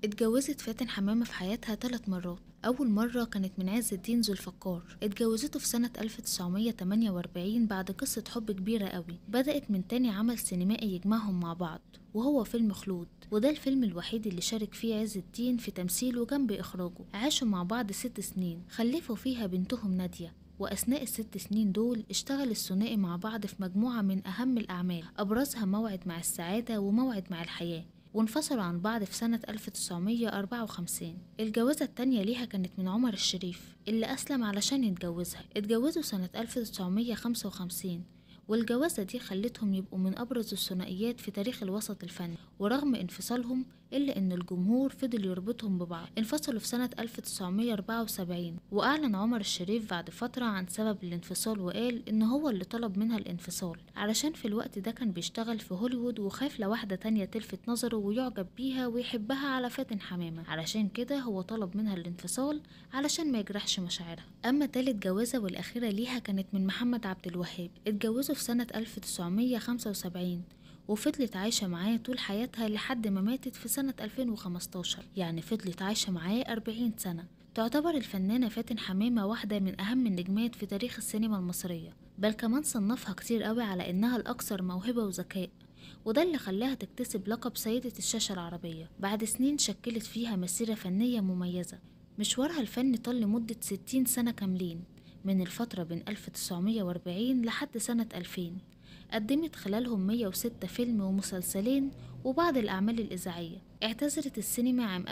اتجوزت فاتن حمامة في حياتها ثلاث مرات أول مرة كانت من عز الدين ذو الفقار اتجوزته في سنة 1948 بعد قصة حب كبيرة قوي بدأت من تاني عمل سينمائي يجمعهم مع بعض وهو فيلم خلود وده الفيلم الوحيد اللي شارك فيه عز الدين في تمثيله جنب إخراجه عاشوا مع بعض ست سنين خلفوا فيها بنتهم نادية وأثناء الست سنين دول اشتغل الثنائي مع بعض في مجموعة من أهم الأعمال أبرزها موعد مع السعادة وموعد مع الحياة وانفصلوا عن بعض في سنة 1954 الجوازة التانية ليها كانت من عمر الشريف اللي أسلم علشان يتجوزها اتجوزوا سنة 1955 والجوازة دي خلتهم يبقوا من أبرز الثنائيات في تاريخ الوسط الفني ورغم انفصالهم إلا إن الجمهور فضل يربطهم ببعض انفصلوا في سنة 1974 وأعلن عمر الشريف بعد فترة عن سبب الانفصال وقال إن هو اللي طلب منها الانفصال علشان في الوقت ده كان بيشتغل في هوليوود وخاف لواحدة تانية تلفت نظره ويعجب بيها ويحبها على فاتن حمامة علشان كده هو طلب منها الانفصال علشان ما يجرحش مشاعرها أما تالت جوازة والأخيرة ليها كانت من محمد عبد الوهاب اتجوزوا في سنة 1975 وفضلت عايشة معاه طول حياتها لحد ما ماتت في سنة 2015 يعني فضلت عايشة معاه 40 سنة تعتبر الفنانة فاتن حمامة واحدة من أهم النجمات في تاريخ السينما المصرية بل كمان صنفها كتير قوي على إنها الأكثر موهبة وذكاء وده اللي خلاها تكتسب لقب سيدة الشاشة العربية بعد سنين شكلت فيها مسيرة فنية مميزة مشوارها الفني طال لمدة 60 سنة كاملين من الفترة بين 1940 لحد سنة 2000 قدمت خلالهم 106 فيلم ومسلسلين وبعض الأعمال الإذاعية اعتزلت السينما عام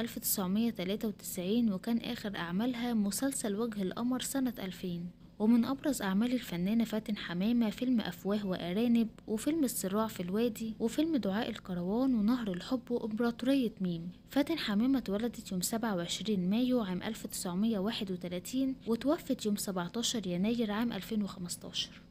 1993 وكان آخر أعمالها مسلسل وجه القمر سنة 2000 ومن أبرز أعمال الفنانة فاتن حمامة فيلم أفواه وأرانب وفيلم الصراع في الوادي وفيلم دعاء الكروان ونهر الحب وإمبراطورية ميم فاتن حمامة اتولدت يوم 27 مايو عام 1931 وتوفت يوم 17 يناير عام 2015